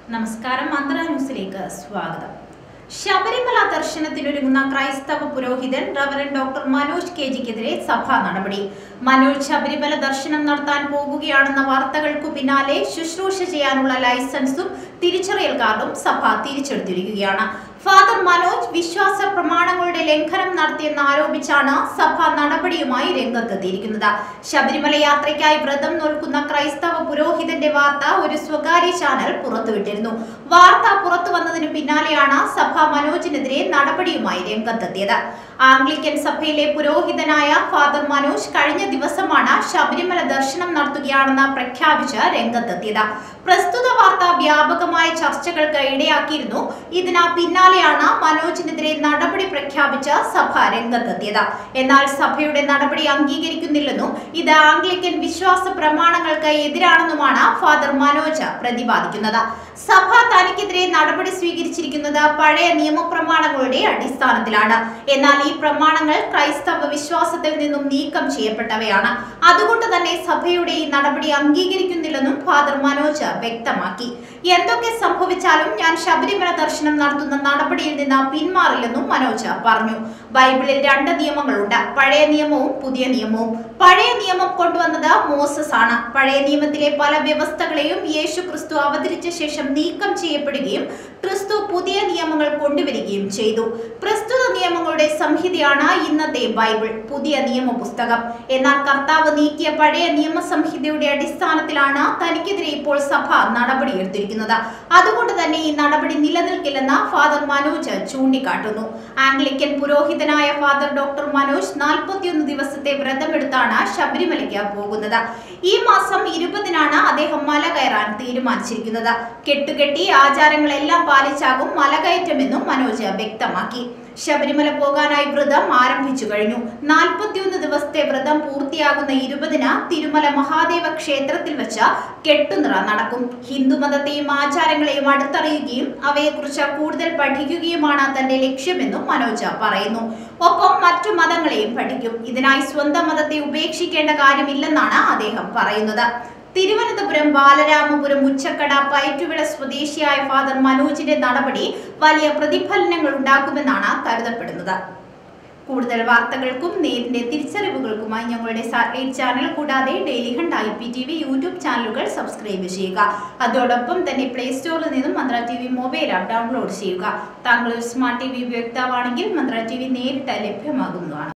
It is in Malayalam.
നമസ്കാരം മന്ത്ര ന്യൂസിലേക്ക് സ്വാഗതം ശബരിമല ദർശനത്തിനൊരുങ്ങുന്ന ക്രൈസ്തവ പുരോഹിതൻ റവറൻ ഡോക്ടർ മനോജ് കെ ജിക്കെതിരെ സഭാ നടപടി മനോജ് ശബരിമല ദർശനം നടത്താൻ പോകുകയാണെന്ന വാർത്തകൾക്കു പിന്നാലെ ശുശ്രൂഷ ചെയ്യാനുള്ള ലൈസൻസും തിരിച്ചറിയൽ കാർഡും സഭ തിരിച്ചെടുത്തിരിക്കുകയാണ് ഫാദർ മനോജ് വിശ്വാസ പ്രമാണങ്ങളുടെ ലംഘനം നടത്തിയെന്ന് ആരോപിച്ചാണ് സഭ നടപടിയുമായി രംഗത്തെത്തിയിരിക്കുന്നത് ശബരിമല യാത്രയ്ക്കായി വ്രതം നോൽക്കുന്ന ക്രൈസ്തവ പുരോഹിതന്റെ വാർത്ത ഒരു സ്വകാര്യ ചാനൽ പുറത്തുവിട്ടിരുന്നു വാർത്ത പുറത്തു വന്നതിന് പിന്നാലെയാണ് സഭ മനോജിനെതിരെ നടപടിയുമായി രംഗത്തെത്തിയത് ആംഗ്ലിക്കൻ സഭയിലെ പുരോഹിതനായ ഫാദർ മനോജ് കഴിഞ്ഞ ദിവസമാണ് ശബരിമല ദർശനം നടത്തുകയാണെന്ന് പ്രഖ്യാപിച്ച് രംഗത്തെത്തിയത് പ്രസ്തുത വാർത്ത വ്യാപകമായ ചർച്ചകൾക്ക് ഇടയാക്കിയിരുന്നു ഇതിന് പിന്നാലെയാണ് മനോജിനെതിരെ നടപടി പ്രഖ്യാപിച്ച് സഭ രംഗത്തെത്തിയത് എന്നാൽ സഭയുടെ നടപടി അംഗീകരിക്കുന്നില്ലെന്നും ഇത് ആംഗ്ലിക്കൻ വിശ്വാസ പ്രമാണങ്ങൾക്ക് എതിരാണെന്നുമാണ് ഫാദർ മനോജ് പ്രതിപാദിക്കുന്നത് സഭ തനിക്കെതിരെ നടപടി സ്വീകരിച്ചിരിക്കുന്നത് പഴയ നിയമപ്രമാണങ്ങളുടെ അടിസ്ഥാനത്തിലാണ് എന്നാൽ ഈ പ്രമാണങ്ങൾ ക്രൈസ്തവ വിശ്വാസത്തിൽ നിന്നും നീക്കം ചെയ്യപ്പെട്ടവയാണ് അതുകൊണ്ട് തന്നെ സഭയുടെ ഈ നടപടി അംഗീകരിക്കുന്നില്ലെന്നും ഫാദർ മനോജ് വ്യക്തമാക്കി എന്തൊക്കെ സംഭവിച്ചാലും ഞാൻ ശബരിമല ദർശനം നടത്തുന്ന നടപടിയിൽ നിന്ന് പിന്മാറില്ലെന്നും മനോജ് പറഞ്ഞു ബൈബിളിൽ രണ്ട് നിയമങ്ങളുണ്ട് പഴയ നിയമവും പുതിയ നിയമവും പഴയ നിയമം കൊണ്ടുവന്നത് മോസസ് ആണ് പഴയ നിയമത്തിലെ പല വ്യവസ്ഥകളെയും യേശു ക്രിസ്തു അവതരിച്ച ശേഷം നീക്കം ചെയ്യപ്പെടുകയും ക്രിസ്തു പുതിയ നിയമങ്ങൾ കൊണ്ടുവരികയും ചെയ്തു പ്രസ്തുത നിയമങ്ങളുടെ സംഹിതയാണ് ഇന്നത്തെ ബൈബിൾ പുതിയ നിയമ പുസ്തകം എന്നാൽ കർത്താവ് നീക്കിയ പഴയ നിയമസംഹിതയുടെ അടിസ്ഥാനത്തിലാണ് തനിക്കെതിരെ ഇപ്പോൾ സഭ നടപടിയെടുത്തിരിക്കുന്നത് അതുകൊണ്ട് തന്നെ ഈ നടപടി നിലനിൽക്കില്ലെന്ന് ഫാദർ മനോജ് ചൂണ്ടിക്കാട്ടുന്നു ആംഗ്ലിക്കൻ പുരോഹിതനായ ഫാദർ ഡോക്ടർ മനോജ് നാൽപ്പത്തിയൊന്ന് ദിവസത്തെ വ്രതമെടുത്താണ് ശബരിമലയ്ക്ക് പോകുന്നത് ഈ മാസം ഇരുപതിനാണ് അദ്ദേഹം മല കയറാൻ തീരുമാനിച്ചിരിക്കുന്നത് കെട്ടുകെട്ടി ആചാരങ്ങളെല്ലാം പാലിച്ചാകും മലകയറ്റമെന്നും മനോജ് വ്യക്തമാക്കി ശബരിമല പോകാനായി വ്രതം ആരംഭിച്ചു കഴിഞ്ഞു നാൽപ്പത്തിയൊന്ന് ദിവസത്തെ വ്രതം പൂർത്തിയാകുന്ന ഇരുപതിന് തിരുമല മഹാദേവ ക്ഷേത്രത്തിൽ വെച്ച് കെട്ടുനിറ നടക്കും ഹിന്ദുമതത്തെയും ആചാരങ്ങളെയും അടുത്തറിയുകയും അവയെക്കുറിച്ച് കൂടുതൽ പഠിക്കുകയുമാണ് തന്റെ ലക്ഷ്യമെന്നും മനോജ് പറയുന്നു ഒപ്പം മറ്റു മതങ്ങളെയും പഠിക്കും ഇതിനായി സ്വന്തം മതത്തെ ഉപേക്ഷിക്കേണ്ട കാര്യമില്ലെന്നാണ് അദ്ദേഹം പറയുന്നത് തിരുവനന്തപുരം ബാലരാമപുരം ഉച്ചക്കട പയറ്റുവിള സ്വദേശിയായ ഫാദർ മനോജിന്റെ നടപടി വലിയ പ്രതിഫലനങ്ങൾ ഉണ്ടാക്കുമെന്നാണ് കരുതപ്പെടുന്നത് കൂടുതൽ വാർത്തകൾക്കും നേരിന്റെ തിരിച്ചറിവുകൾക്കുമായി ഞങ്ങളുടെ സാറ്റലൈറ്റ് ചാനൽ കൂടാതെ Dailyhunt I P T V YouTube ചാനലുകൾ സബ്സ്ക്രൈബ് ചെയ്യുക അതോടൊപ്പം തന്നെ പ്ലേ സ്റ്റോറിൽ നിന്നും Mantra T V mobile app download ചെയ്യുക താങ്കൾ ഒരു സ്മാർട്ട് ടി വി ഉപയോക്താവാണെങ്കിൽ മന്ത്ര ടി വി നേരിട്ട് ലഭ്യമാകുന്നതാണ്